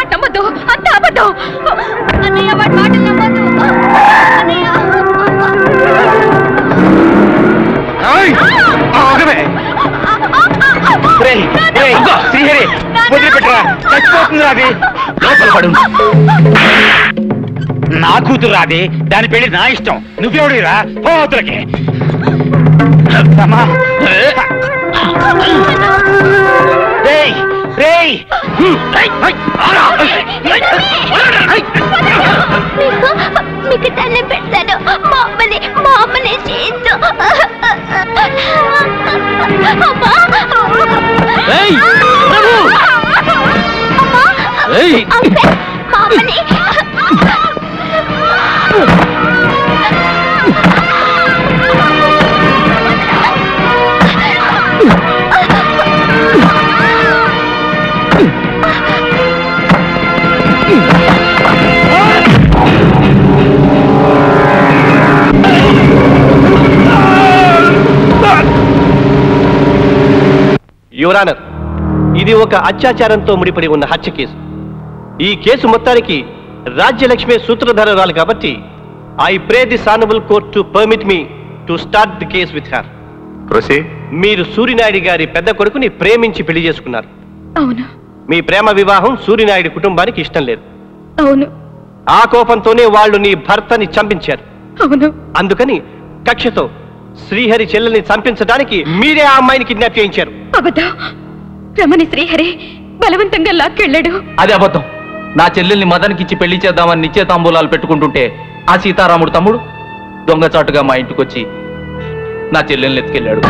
మాట నమ్మద్దు అంత అబద్ధం అన్నయ్య వాడి మాటలు నమ్మద్దు అన్నయ్య ఆగవే రేయ్, రేయ్, శ్రీహరి వదిలిపెట్టరా చచ్చిపోతుంది అది లోపల పడు నా కూతురు రాది దాని పెళ్లి నా ఇష్టం నువ్వెవడిరా పోతులకి అమ్మా రేయ్ రేయ్ రేయ్, రేయ్, ఆరా. మీకు దండం పెడతాను మా అమ్మని మా అమ్మని చేయొద్దు అమ్మా ఏయ్, ప్రభు! అమ్మా ఏయ్! అంకుల్, మా అమ్మని యువరానర్ ఇది ఒక అత్యాచారంతో ముడిపడి ఉన్న హత్య కేసు ఈ కేసు మొత్తానికి రాజ్యలక్ష్మి సూత్రధారురాలు కాబట్టి I pray the honourable court to permit me to start the case with her మీరు సూర్యనాయుడు గారి పెద్ద కొడుకుని ప్రేమించి పెళ్లి చేసుకున్నారు అవును మీ ప్రేమ వివాహం సూర్యనాయుడు కుటుంబానికి ఇష్టం లేదు అవును ఆ కోపంతోనే వాళ్ళు నీ భర్తని చంపించారు అవును అందుకని కక్షతో శ్రీహరి చెల్లెల్ని చంపించడానికి మీరే ఆ అమ్మాయిని కిడ్నాప్ చేయించారు అబద్ధం రమణి శ్రీహరి బలవంతంగా లాక్కెళ్ళాడు అది అబద్ధం నా చెల్లెల్ని మదన్కిచ్చి పెళ్లి చేద్దామని నిశ్చయతాంబూలాలు పెట్టుకుంటుంటే ఆ సీతారాముడు తమ్ముడు దొంగచాటుగా మా ఇంటికి వచ్చి నా చెల్లెల్ని ఎత్తుకెళ్ళాడు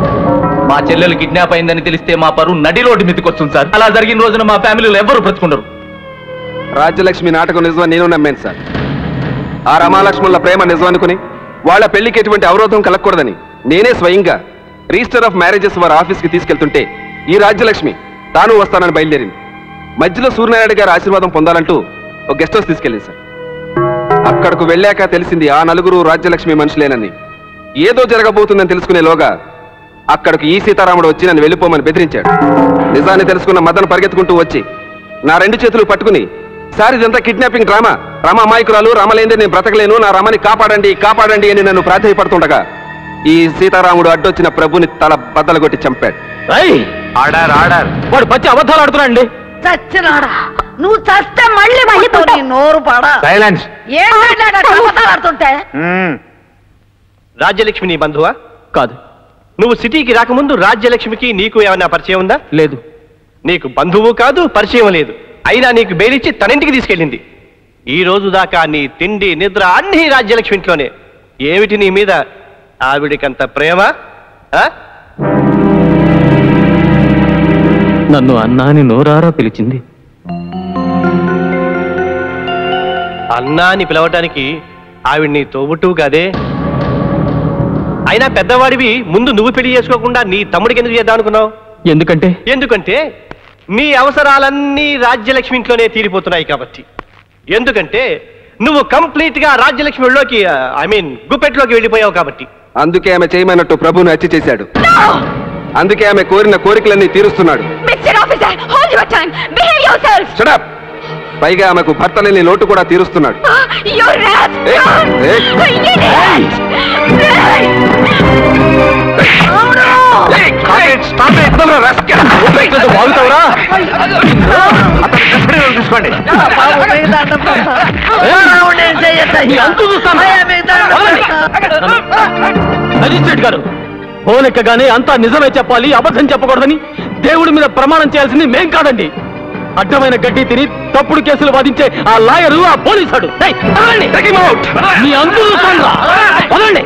మా చెల్లెలు కిడ్నాప్ అయిందని తెలిస్తే మా పరువు నడి రోడ్డు మీదకి వస్తుంది సార్ అలా జరిగిన రోజున మా ఫ్యామిలీలో ఎవరు బ్రతుకుండరు రాజ్యలక్ష్మి నాటకం నిజమని నేను నమ్మాను సార్ ఆ రమాలక్ష్ముల ప్రేమ నిజం అనుకుని వాళ్ళ పెళ్లికి ఎటువంటి అవరోధం కలగకూడదని నేనే స్వయంగా రిజిస్టర్ ఆఫ్ మ్యారేజెస్ వారి ఆఫీస్కి తీసుకెళ్తుంటే ఈ రాజ్యలక్ష్మి తాను వస్తానని బయలుదేరింది మధ్యలో సూర్యనారాయణ గారి ఆశీర్వాదం పొందాలంటూ ఒక గెస్ట్ హౌస్ తీసుకెళ్ళింది సార్ అక్కడకు వెళ్ళాక తెలిసింది ఆ నలుగురు రాజ్యలక్ష్మి మనుషులేనని ఏదో జరగబోతుందని తెలుసుకునేలోగా అక్కడికి ఈ సీతారాముడు వచ్చి నన్ను వెళ్ళిపోమని బెదిరించాడు నిజాన్ని తెలుసుకున్న మదన్ పరిగెత్తుకుంటూ వచ్చి నా రెండు చేతులు పట్టుకుని సార్ ఇదంతా కిడ్నాపింగ్ డ్రామా రామ అమాయకురాలు రామలేందే నేను బ్రతకలేను నా రామని కాపాడండి కాపాడండి అని నన్ను ప్రాధాయపడుతుండగా ఈ సీతారాముడు అడ్డొచ్చిన ప్రభుని తల బద్దలు కొట్టి చంపాడు ఆడార్ ఆడార్ వాడు పచ్చి అబద్ధాలు ఆడుతున్నాడండి చచ్చినాడా నువ్వు చస్తే మళ్ళీ పడతావు నీ నోరు పడ సైలెన్స్ ఏం మాట్లాడాడు అబద్ధాలాడుతుంటే రాజ్యలక్ష్మి నీ బంధువా కాదు నువ్వు సిటీకి రాకముందు రాజ్యలక్ష్మికి నీకు ఏమైనా పరిచయం ఉందా లేదు నీకు బంధువు కాదు పరిచయం లేదు అయినా నీకు బెయిలిచ్చి తనింటికి తీసుకెళ్ళింది ఈ రోజు దాకా నీ తిండి నిద్ర అన్ని రాజ్యలక్ష్మి ఇంట్లోనే ఏమిటి నీ మీద ఆవిడికంత ప్రేమ ఆ? నన్ను అన్నాని నోరారా పిలిచింది అన్నా అని పిలవటానికి ఆవిడ నీ తోబుట్టువు కాదే అయినా పెద్దవాడివి ముందు నువ్వు పెళ్లి చేసుకోకుండా నీ తమ్ముడికి ఎందుకు చేద్దాం అనుకున్నావు ఎందుకంటే ఎందుకంటే నీ అవసరాలన్నీ రాజ్యలక్ష్మి ఇంట్లోనే తీరిపోతున్నాయి కాబట్టి ఎందుకంటే నువ్వు కంప్లీట్ గా రాజ్యలక్ష్మి ఒళ్ళోకి ఐ మీన్ గుప్పెట్లోకి వెళ్ళిపోయావు కాబట్టి అందుకే ఆమె చేయమన్నట్టు ప్రభుని హత్య చేశాడు అందుకే ఆమె కోరిన కోరికలన్నీ తీరుస్తున్నాడు mister officer hold your time behave yourself shut up పైగా ఆమెకు భర్త లేని లోటు కూడా తీరుస్తున్నాడు యువర్ ఏయ్, ఏయ్. బాగుతావురా చూసుకోండి బాబు, మీకు దండం పెడతా. రాముడు ఏం చెయ్యొద్దయ్యా. అయ్యా, మీకు దండం పెడతా. మెజిస్ట్రేట్ గారు పోలెక్కగానే అంతా నిజమే చెప్పాలి అబద్ధం చెప్పకూడదని దేవుడి మీద ప్రమాణం చేయాల్సింది మేం కాదండి అడ్డమైన గడ్డి తిని తప్పుడు కేసులు వాదించే ఆ లాయరు ఆ పోలీసాడు ఏయ్, వదలండి. మీ అంతు చూస్తానురా. వదలండి.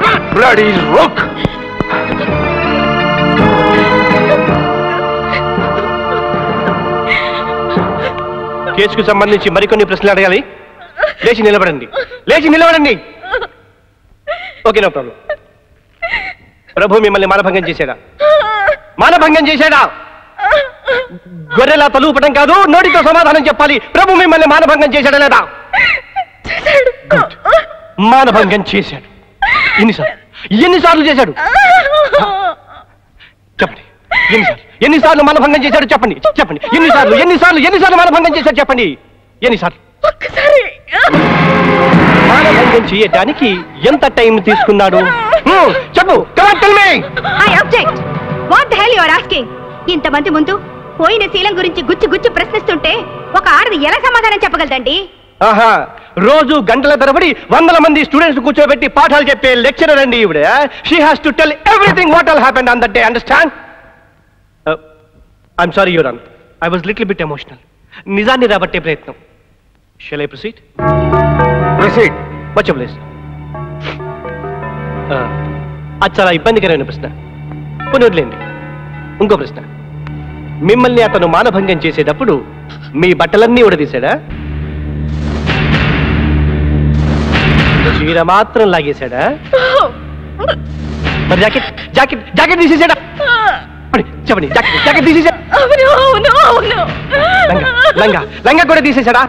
కేసుకు సంబంధించి మరికొన్ని ప్రశ్నలు అడగాలి లేచి నిలబడండి లేచి నిలబడండి ఓకే నో ప్రాబ్లం ప్రభు మిమ్మల్ని మానభంగం చేశాడా మానభంగం చేశాడా గొర్రెలా తలూపటం కాదు నోటితో సమాధానం చెప్పాలి ప్రభు మిమ్మల్ని మానభంగం చేశాడా లేదా Good. మానభంగం చేశాడు ఎన్నిసార్లు ఎన్నిసార్లు చేశాడు చెప్పండి ఎన్నిసార్లు ఎన్నిసార్లు మానభంగం చేశాడు చెప్పండి చెప్పండి ఎన్నిసార్లు ఎన్నిసార్లు ఎన్నిసార్లు మానభంగం చేశాడు చెప్పండి ఎన్నిసార్లు ఒక్కసారి మానభంగం చేయటానికి ఎంత టైం తీసుకున్నాడు హ్మ్, చెప్పు come on, tell me. I object what the hell you are asking ఇంతమంది ముందు పోయిన శీలం గురించి గుచ్చి గుచ్చి ప్రశ్నిస్తుంటే ఒక ఆడది ఎలా సమాధానం చెప్పగలదండి ఆహా రోజు గంటల తరబడి వందల మంది స్టూడెంట్స్ కూర్చోబెట్టి పాఠాలు చెప్పే లెక్చరర్ అండి ఈవిడ she has to tell everything what all happened on that day understand I'm sorry your honour I was little bit emotional నిజాన్ని రాబట్టే ప్రయత్నం షెల్ ఐ ప్రొసీడ్ ప్రొసీడ్ వచ్చే ప్లేస్ అది చాలా ఇబ్బందికరమైన ప్రశ్న కొన్ని వదిలేండి ఇంకో ప్రశ్న మిమ్మల్ని అతను మానభంగం చేసేటప్పుడు మీ బట్టలన్నీ ఉడదీశాడా చీర మాత్రం లాగేశాడా మరి జాకెట్ జాకెట్ జాకెట్ తీసేసాడా చెప్పండి, చెప్పండి జాకెట్ జాకెట్ తీసేసాడా అవును అవును అవును లంగా లంగా లంగా కూడా తీసేసాడా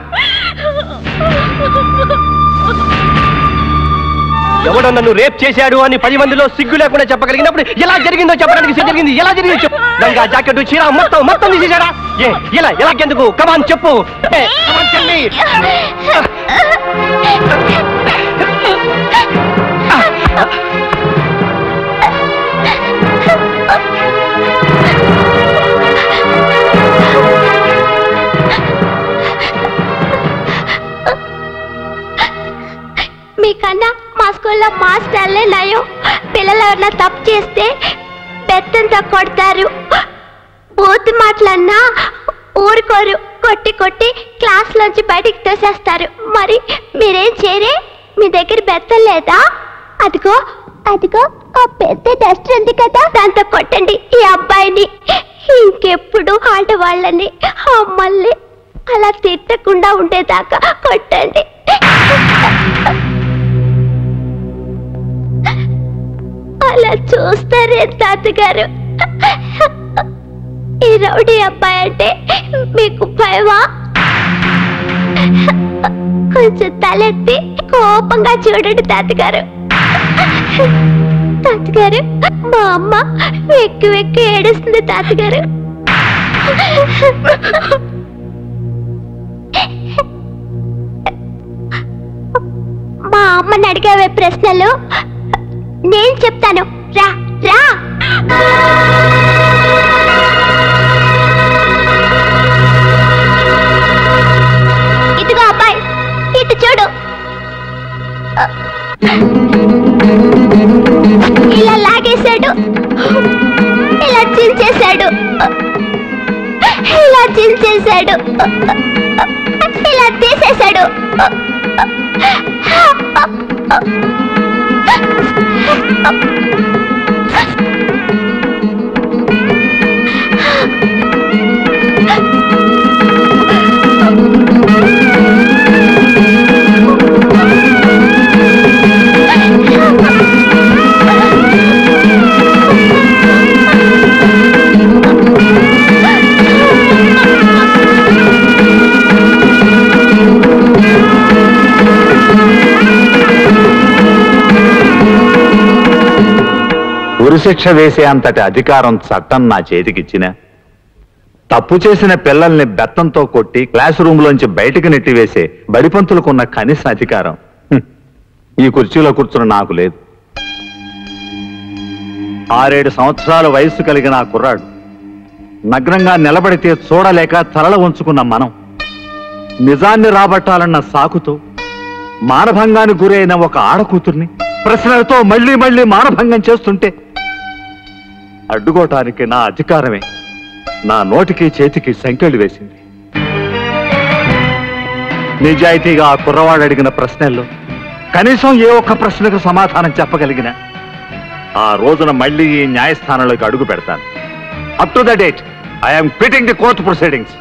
ఎవడో నన్ను రేప్ చేశాడు అని పది మందిలో సిగ్గు లేకుండా చెప్పగలిగినప్పుడు ఎలా జరిగిందో చెప్పడానికి సిగ్గు జరిగింది ఎలా జరిగిందో చెప్పు లంగా జాకెట్ చీర మొత్తం మొత్తం తీసేశాడా ఏ ఎలా ఎలాగెందుకు కమాన్ చెప్పు ఏ, come on, tell me. మీకన్నా మా స్కూల్లో మాస్టర్లే నయం పిల్లలు ఎవరన్నా తప్పు చేస్తే బెత్తంతో కొడతారు బూత్ మాటలన్నా ఊరుకోరు కొట్టి కొట్టి క్లాస్ లోంచి బయటికి తోసేస్తారు మరి మీరేం చేయరే మీ దగ్గర బెత్తం లేదా అదిగో అదిగో ఆ పెద్ద డస్ట్ ఉంది కదా దాంతో కొట్టండి ఈ అబ్బాయిని ఇంకెప్పుడు ఆడవాళ్ళని అమ్మల్ని అలా తిట్టకుండా ఉండేదాకా కొట్టండి అలా చూస్తారే తాతగారు ఈ రౌడీ అబ్బాయి అంటే మీకు భయమా కొంచెం తలెత్తి కోపంగా చూడండి తాతగారు తాతగారు మా అమ్మ వెక్కి వెక్కి ఏడుస్తుంది తాతగారు మా అమ్మని అడిగావే ప్రశ్నలు నేను చెప్తాను రా రా ఇదిగో అబ్బాయి ఇటు చూడు ఇలా లాగేశాడు ఇలా చించేశాడు ఇలా చించేశాడు ఇలా తీసేశాడు ఉరిశిక్ష వేసే అంతటి అధికారం చట్టం నా చేతికిచ్చిన తప్పు చేసిన పిల్లల్ని బెత్తంతో కొట్టి క్లాస్ రూమ్లోంచి బయటికి నెట్టివేసే బడిపంతులకున్న కనీస అధికారం హ్మ్, ఈ కుర్చీలో కూర్చున్న నాకు లేదు ఆరేడు సంవత్సరాల వయస్సు కలిగిన ఆ కుర్రాడు నగ్నంగా నిలబడితే చూడలేక తలల ఉంచుకున్న మనం నిజాన్ని రాబట్టాలన్న సాకుతో మానభంగానికి గురైన ఒక ఆడకూతుర్ని ప్రశ్నలతో మళ్ళీ మళ్ళీ మానభంగం చేస్తుంటే అడ్డుకోవటానికి నా అధికారమే నా నోటికి చేతికి సంకెళ్ళు వేసింది నిజాయితీగా ఆ కుర్రవాడు అడిగిన ప్రశ్నల్లో కనీసం ఏ ఒక్క ప్రశ్నకు సమాధానం చెప్పగలిగిన ఆ రోజున మళ్ళీ ఈ న్యాయస్థానంలోకి అడుగు పెడతాను up to the date I'm quitting the court proceedings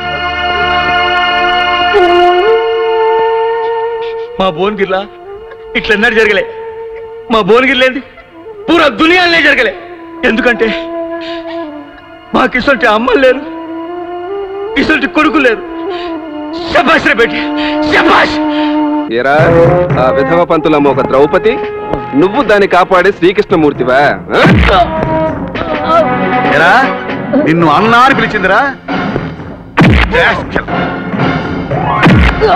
మా భువనగిరిలా ఇట్లన్నది జరగలే మా భువనగిరిలేంది పూరా దునియాలనే జరగలే ఎందుకంటే మాకు ఇసొంటి అమ్మలు లేరు ఇసొంటి కొడుకు లేరు శబాష్ రే బేటి శబాష్ ఏరా ఆ విధవ పంతులమ్మ ఒక ద్రౌపది నువ్వు దాన్ని కాపాడే శ్రీకృష్ణమూర్తివా ఆ? నిన్ను అన్నా అని పిలిచిందిరా Rascal.